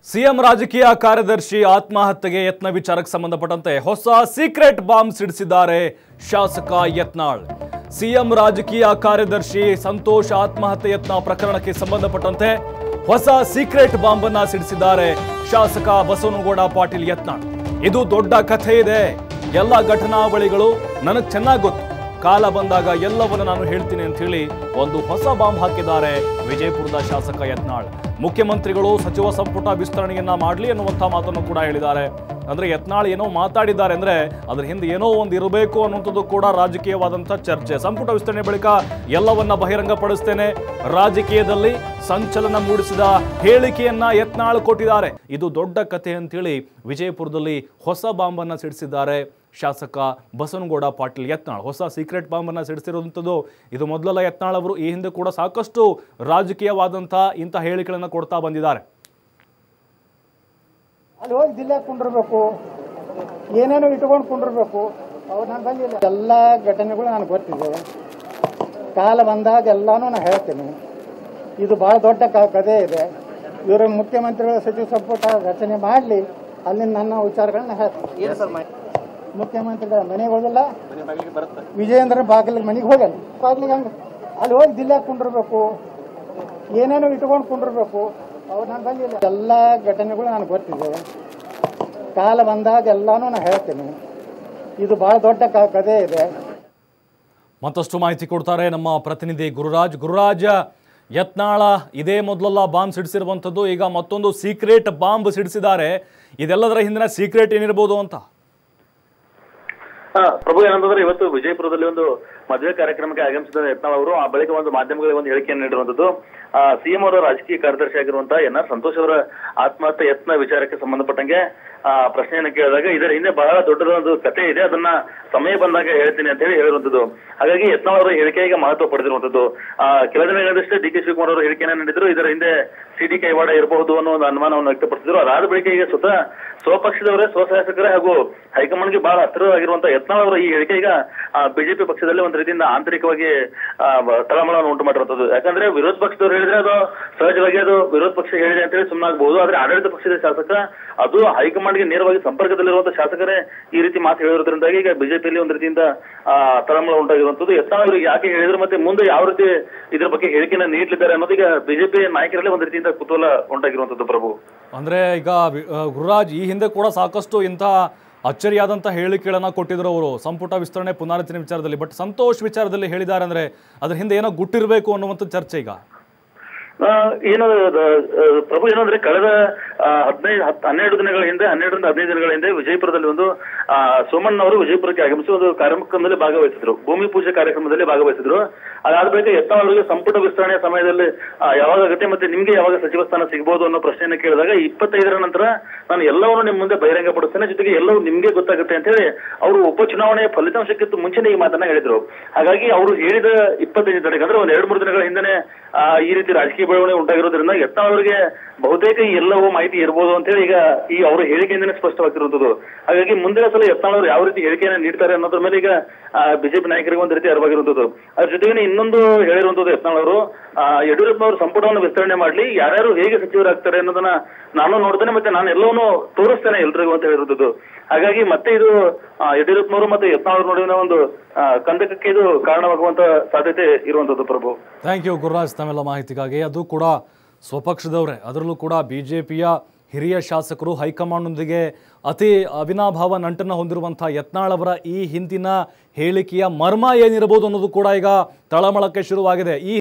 CM ರಾಜಕೀಯ ಕಾರ್ಯದರ್ಶಿ ಆತ್ಮಹತ್ಯೆಗೆ ಯತ್ನ ವಿಚಾರಕ್ಕೆ ಸಂಬಂಧಪಟ್ಟಂತೆ ಹೊಸ ಸೀಕ್ರೆಟ್ ಬಾಂಬ್ ಸಿಡಿಸಿದ್ದಾರೆ ಶಾಸಕ ಯತ್ನಾಳ್ ಸಿಎಂ ರಾಜಕೀಯ ಕಾರ್ಯದರ್ಶಿ ಸಂತೋಷ್ ಆತ್ಮಹತ್ಯೆ ಯತ್ನ ಪ್ರಕರಣಕ್ಕೆ ಸಂಬಂಧಪಟ್ಟಂತೆ ಹೊಸ ಸೀಕ್ರೆಟ್ ಬಾಂಬ್ ಅನ್ನ ಸಿಡಿಸಿದ್ದಾರೆ ಶಾಸಕ ಬಸವನಗೌಡ ಪಾಟೀಲ್ ಯತ್ನಾಳ್ ಇದು ದೊಡ್ಡ ಕಥೆ ಇದೆ ಎಲ್ಲ ಘಟನಾವಳಿಗಳು ನನಗೆ ಚೆನ್ನಾಗಿ ಗೊತ್ತು ಕಾಲ ಬಂದಾಗ ಎಲ್ಲವನ್ನು ನಾನು ಹೇಳ್ತೀನಿ ಅಂತ ಹೇಳಿ ಒಂದು ಹೊಸ ಬಾಂಬ್ ಹಾಕಿದ್ದಾರೆ ವಿಜಯಪುರದ ಶಾಸಕ ಯತ್ನಾಳ್ ಮುಖ್ಯಮಂತ್ರಿಗಳು ಸಚಿವ ಸಂಪುಟ ವಿಸ್ತರಣೆಯನ್ನ ಮಾಡಲಿ ಅನ್ನುವಂಥ ಮಾತನ್ನು ಕೂಡ ಹೇಳಿದ್ದಾರೆ ಅಂದ್ರೆ ಯತ್ನಾಳ್ ಏನೋ ಮಾತಾಡಿದ್ದಾರೆ ಅಂದ್ರೆ ಅದ್ರ ಹಿಂದೆ ಏನೋ ಒಂದು ಇರಬೇಕು ಅನ್ನುವಂಥದ್ದು ಕೂಡ ರಾಜಕೀಯವಾದಂಥ ಚರ್ಚೆ ಸಂಪುಟ ವಿಸ್ತರಣೆ ಬಳಿಕ ಎಲ್ಲವನ್ನ ಬಹಿರಂಗಪಡಿಸ್ತೇನೆ ರಾಜಕೀಯದಲ್ಲಿ ಸಂಚಲನ ಮೂಡಿಸಿದ ಹೇಳಿಕೆಯನ್ನ ಯತ್ನಾಳ್ ಕೊಟ್ಟಿದ್ದಾರೆ ಇದು ದೊಡ್ಡ ಕಥೆ ಅಂತೇಳಿ ವಿಜಯಪುರದಲ್ಲಿ ಹೊಸ ಬಾಂಬನ್ನ ಸಿಡಿಸಿದ್ದಾರೆ ಶಾಸಕ ಬಸವನಗೌಡ ಪಾಟೀಲ್ ಯತ್ನಾಳ್ ಹೊಸ ಸೀಕ್ರೆಟ್ ಬಾಂಬನ್ನು ಸಿಡಿಸಿರುವಂಥದ್ದು ಇದು ಮೊದಲೆಲ್ಲ ಯತ್ನಾಳ್ ಅವರು ಈ ಹಿಂದೆ ಕೂಡ ಸಾಕಷ್ಟು ರಾಜಕೀಯವಾದಂಥ ಇಂಥ ಹೇಳಿಕೆಗಳನ್ನು ಕೊಡ್ತಾ ಬಂದಿದ್ದಾರೆ ಅಲ್ಲಿ ಹೋಗಿ ಜಿಲ್ಲೆಗೆ ಕುಂಡಿರ್ಬೇಕು ಏನೇನೋ ಇಟ್ಕೊಂಡು ಕುಂಡಿರ್ಬೇಕು ಅವ್ರು ನಾನು ಬಂದಿಲ್ಲ ಎಲ್ಲ ಘಟನೆಗಳು ನನಗೆ ಗೊತ್ತಿದೆ ಕಾಲ ಬಂದಾಗ ಎಲ್ಲಾನು ನಾನು ಹೇಳ್ತೀನಿ ಇದು ಭಾಳ ದೊಡ್ಡ ಕ- ಕಥೆ ಇದೆ ಇವರು ಮುಖ್ಯಮಂತ್ರಿಗಳ ಸಚಿವ ಸಂಪುಟ ರಚನೆ ಮಾಡಲಿ ಅಲ್ಲಿಂದ ನನ್ನ ವಿಚಾರಗಳನ್ನ ಹೇಳ್ತೀನಿ ಮುಖ್ಯಮಂತ್ರಿಗಳ ಮನೆಗೆ ಹೋಗಲ್ಲ ವಿಜಯೇಂದ್ರ ಬಾಗಿಲಿಗೆ ಮನೆಗೆ ಹೋಗಲ್ಲ ಬಾಗಿಲಿಗೆ ಹಂಗೆ ಅಲ್ಲಿ ಹೋಗಿ ಜಿಲ್ಲೆಗೆ ಕುಂಡಿರ್ಬೇಕು ಏನೇನೋ ಇಟ್ಕೊಂಡು ಕುಂಡಿರ್ಬೇಕು ಅವ್ರು ನಾನು ಬಂದಿಲ್ಲ ಎಲ್ಲ ಘಟನೆಗಳು ನನಗೆ ಗೊತ್ತಿದೆ ಕಾಲ ಬಂದಾಗ ಎಲ್ಲಾನು ನಾನು ಹೇಳ್ತೀನಿ ಇದು ಭಾಳ ದೊಡ್ಡ ಕ- ಕಥೆ ಇದೆ ಮತ್ತಷ್ಟು ಮಾಹಿತಿ ಕೊಡ್ತಾರೆ ನಮ್ಮ ಪ್ರತಿನಿಧಿ ಗುರುರಾಜ್ ಗುರುರಾಜ್ ಯತ್ನಾಳ ಇದೇ ಮೊದಲೆಲ್ಲ ಬಾಂಬ್ ಸಿಡಿಸಿರುವಂಥದ್ದು ಈಗ ಮತ್ತೊಂದು ಸೀಕ್ರೆಟ್ ಬಾಂಬ್ ಸಿಡಿಸಿದ್ದಾರೆ ಇದೆಲ್ಲದರ ಹಿಂದಿನ ಸೀಕ್ರೆಟ್ ಏನಿರ್ಬೋದು ಅಂತ ಹಾ, ಪ್ರಭು ಏನಂತಂದ್ರೆ ಇವತ್ತು ವಿಜಯಪುರದಲ್ಲಿ ಒಂದು ಮದುವೆ ಕಾರ್ಯಕ್ರಮಕ್ಕೆ ಆಗಮಿಸಿದ ಯತ್ನಾಳ್ ಅವರು ಆ ಬಳಿಕ ಒಂದು ಮಾಧ್ಯಮಗಳಿಗೆ ಒಂದು ಹೇಳಿಕೆಯನ್ನು ನೀಡಿರುವಂತದ್ದು ಸಿಎಂ ಅವರ ರಾಜಕೀಯ ಕಾರ್ಯದರ್ಶಿ ಆಗಿರುವಂತಹ ಎನ್ ಆರ್ ಸಂತೋಷ್ ಅವರ ಆತ್ಮಹತ್ಯೆ ಯತ್ನ ವಿಚಾರಕ್ಕೆ ಸಂಬಂಧಪಟ್ಟಂಗೆ ಆ ಪ್ರಶ್ನೆಯನ್ನು ಕೇಳಿದಾಗ ಇದರ ಹಿಂದೆ ಬಹಳ ದೊಡ್ಡದೊಂದು ಕತೆ ಇದೆ ಅದನ್ನ ಸಮಯ ಬಂದಾಗ ಹೇಳ್ತೀನಿ ಅಂತ ಹೇಳಿ ಹೇಳಿರುವಂತದ್ದು ಹಾಗಾಗಿ ಯತ್ನಾಳ್ ಅವರ ಹೇಳಿಕೆಗೆ ಮಹತ್ವ ಪಡೆದಿರುವಂತದ್ದು ಆ ಕೆಲ ದಿನಗಳಷ್ಟೇ ಡಿ ಕೆ ಶಿವಕುಮಾರ್ ಅವರು ಹೇಳಿಕೆಯನ್ನು ನೀಡಿದ್ರು ಇದರ ಹಿಂದೆ ಸಿ ಡಿ ಕೈವಾಡ ಇರಬಹುದು ಅನ್ನೋ ಒಂದು ಅನುಮಾನವನ್ನು ವ್ಯಕ್ತಪಡಿಸಿದ್ರು ಅದಾದ ಬಳಿಕ ಈಗ ಸ್ವತಃ ಸ್ವಪಕ್ಷದವರೇ ಸ್ವಶಾಸಕರೇ ಹಾಗೂ ಹೈಕಮಾಂಡ್ಗೆ ಬಹಳ ಹತ್ತಿರವಾಗಿರುವಂತಹ ಯತ್ನಾಳ್ ಅವರ ಈ ಹೇಳಿಕೆ ಈಗ ಬಿಜೆಪಿ ಪಕ್ಷದಲ್ಲಿ ಒಂದು ರೀತಿಯಿಂದ ಆಂತರಿಕವಾಗಿ ಆ, ಬ- ತಳಮಳವನ್ನು ಉಂಟು ಮಾಡಿರುವಂತದ್ದು ಯಾಕಂದ್ರೆ ವಿರೋಧ ಪಕ್ಷದವರು ಹೇಳಿದ್ರೆ ಅದು ಸಹಜವಾಗಿ ಅದು ವಿರೋಧ ಪಕ್ಷ ಹೇಳಿದೆ ಅಂತ ಹೇಳಿ ಸುಮ್ಮನಾಗಬಹುದು ಆದ್ರೆ ಆಡಳಿತ ಪಕ್ಷದ ಶಾಸಕ ಅದು ಹೈಕಮಾಂಡ್ಗೆ ನೇರವಾಗಿ ಸಂಪರ್ಕದಲ್ಲಿರುವಂತಹ ಶಾಸಕರೇ ಈ ರೀತಿ ಮಾತು ಹೇಳಿರೋದ್ರಿಂದಾಗಿ ಈಗ ಬಿಜೆಪಿಯಲ್ಲಿ ಒಂದು ರೀತಿಯಿಂದ ಆ, ತಳಮಳ ಉಂಟಾಗಿರುವಂತದ್ದು ಯತ್ನಾಳ್ ಅವರಿಗೆ ಯಾಕೆ ಹೇಳಿದ್ರು ಮತ್ತೆ ಮುಂದೆ ಯಾವ ರೀತಿ ಇದ್ರ ಬಗ್ಗೆ ಹೇಳಿಕೆನ ನೀಡಲಿದ್ದಾರೆ ಅನ್ನೋದು ಈಗ ಬಿಜೆಪಿ ನಾಯಕರಲ್ಲಿ ಒಂದು ರೀತಿಯಿಂದ ಕುತೂಹಲ ಉಂಟಾಗಿರುವಂತದ್ದು ಪ್ರಭು ಅಂದ್ರೆ ಈಗ ವಿ- ಆ, ಗುರುರಾಜ್ ಈ ಹಿಂದೆ ಕೂಡ ಸಾಕಷ್ಟು ಇಂಥ ಅಚ್ಚರಿಯಾದಂಥ ಹೇಳಿಕೆಗಳನ್ನ ಕೊಟ್ಟಿದ್ರು ಅವರು ಸಂಪುಟ ವಿಸ್ತರಣೆ ಪುನರಾರಚನೆ ವಿಚಾರದಲ್ಲಿ ಬಟ್ ಸಂತೋಷ್ ವಿಚಾರದಲ್ಲಿ ಹೇಳಿದ್ದಾರೆ ಅಂದ್ರೆ ಅದ್ರ ಹಿಂದೆ ಏನೋ ಗುಟ್ಟಿರಬೇಕು ಅನ್ನುವಂಥ ಚರ್ಚೆ ಈಗ ಆ, ಏನು ಅದು, ಆ, ಪ್ರಭು ಏನಂದ್ರೆ ಕಳೆದ ಆ, ಹದಿನೈದು ಹತ್ತು ಹನ್ನೆರಡು ದಿನಗಳ ಹಿಂದೆ ಹನ್ನೆರಡರಿಂದ ಹದಿನೈದು ದಿನಗಳ ಹಿಂದೆ ವಿಜಯಪುರದಲ್ಲಿ ಒಂದು ಆ, ಸೋಮಣ್ಣ ಅವರು ವಿಜಯಪುರಕ್ಕೆ ಆಗಮಿಸಿ ಒಂದು ಕಾರ್ಯಕ್ರಮದಲ್ಲಿ ಭಾಗವಹಿಸಿದ್ರು ಭೂಮಿ ಪೂಜೆ ಕಾರ್ಯಕ್ರಮದಲ್ಲಿ ಭಾಗವಹಿಸಿದ್ರು ಅದಾದ ಬಳಿಕ ಯತ್ನಾಳ್ ಅವರಿಗೆ ಸಂಪುಟ ವಿಸ್ತರಣೆಯ ಸಮಯದಲ್ಲಿ ಆ, ಯಾವಾಗ ಆಗುತ್ತೆ ಮತ್ತೆ ನಿಮ್ಗೆ ಯಾವಾಗ ಸಚಿವ ಸ್ಥಾನ ಸಿಗಬಹುದು ಅನ್ನೋ ಪ್ರಶ್ನೆಯನ್ನು ಕೇಳಿದಾಗ ಇಪ್ಪತ್ತೈದರ ನಂತರ ನಾನು ಎಲ್ಲವನ್ನು ನಿಮ್ಮ ಮುಂದೆ ಬಹಿರಂಗಪಡಿಸ್ತೇನೆ ಜೊತೆಗೆ ಎಲ್ಲವೂ ನಿಮ್ಗೆ ಗೊತ್ತಾಗುತ್ತೆ ಅಂತ ಹೇಳಿ ಅವರು ಉಪಚುನಾವಣೆಯ ಫಲಿತಾಂಶಕ್ಕಿಂತ ಮುಂಚೆನೇ ಈ ಮಾತನ್ನ ಹೇಳಿದ್ರು ಹಾಗಾಗಿ ಅವರು ಹೇಳಿದ ಇಪ್ಪತ್ತೈದು ತಾರೀಕು ಅಂದ್ರೆ ಒಂದ್ ಎರಡು ಮೂರು ದಿನಗಳ ಹಿಂದೆನೆ ಆ, ಈ ರೀತಿ ರಾಜಕೀಯ ಬೆಳವಣಿಗೆ ಉಂಟಾಗಿರೋದ್ರಿಂದ ಯತ್ನಾಳ್ ಅವರಿಗೆ ಬಹುತೇಕ ಈ ಎಲ್ಲವೂ ಮಾಹಿತಿ ಇರಬಹುದು ಅಂತ ಹೇಳಿ ಈಗ ಈ ಅವರ ಹೇಳಿಕೆಯಿಂದನೇ ಸ್ಪಷ್ಟವಾಗಿರುವಂತದ್ದು ಹಾಗಾಗಿ ಮುಂದಿನ ಸಲ ಯತ್ನಾಳ್ ಅವರು ಯಾವ ರೀತಿ ಹೇಳಿಕೆಯನ್ನು ನೀಡ್ತಾರೆ ಅನ್ನೋದ್ರ ಮೇಲೆ ಈಗ ಬಿಜೆಪಿ ನಾಯಕರಿಗೆ ಒಂದು ರೀತಿ ಅರಿವಾಗಿರುವಂತದ್ದು ಅದ್ರ ಜೊತೆಗೆ ಇನ್ನೊಂದು ಹೇಳಿರುವಂತದ್ದು ಯತ್ನಾಳ್ ಅವರು ಆ, ಯಡಿಯೂರಪ್ಪ ಅವರು ಸಂಪುಟವನ್ನು ವಿಸ್ತರಣೆ ಮಾಡ್ಲಿ ಯಾರ್ಯಾರು ಹೇಗೆ ಸಚಿವರಾಗ್ತಾರೆ ಅನ್ನೋದನ್ನ ನಾನು ನೋಡ್ತೇನೆ ಮತ್ತೆ ನಾನು ಎಲ್ಲವನ್ನೂ ತೋರಿಸ್ತೇನೆ ಎಲ್ರಿಗೂ ಅಂತ ಹೇಳಿರುವಂತದ್ದು ಹಾಗಾಗಿ ಮತ್ತೆ ಇದು ಆ, ಯಡಿಯೂರಪ್ಪನವರು ಮತ್ತೆ ಯತ್ನಾಳ್ ಅವ್ರ ನಡುವಿನ ಒಂದು ಆ, ಕಂದಕಕ್ಕೆ ಇದು ಕಾರಣವಾಗುವಂತ ಸಾಧ್ಯತೆ ಇರುವಂತದ್ದು ಪ್ರಭು ಥ್ಯಾಂಕ್ ಯು ಗುರುರಾಜ್ ತಮ್ಮೆಲ್ಲ ಮಾಹಿತಿಗಾಗಿ ಅದು ಕೂಡ ಸ್ವಪಕ್ಷದವರೇ ಅದರಲ್ಲೂ ಕೂಡ ಬಿ ಜೆ ಪಿಯ ಹಿರಿಯ ಶಾಸಕರು ಹೈಕಮಾಂಡ್ನೊಂದಿಗೆ ಅತಿ ಅವಿನಾಭಾವ ನಂಟನ್ನು ಹೊಂದಿರುವಂಥ ಯತ್ನಾಳ್ ಅವರ ಈ ಹಿಂದಿನ ಹೇಳಿಕೆಯ ಮರ್ಮ ಏನಿರಬಹುದು ಅನ್ನೋದು ಕೂಡ ಈಗ ತಳಮಳಕ್ಕೆ ಶುರುವಾಗಿದೆ ಈ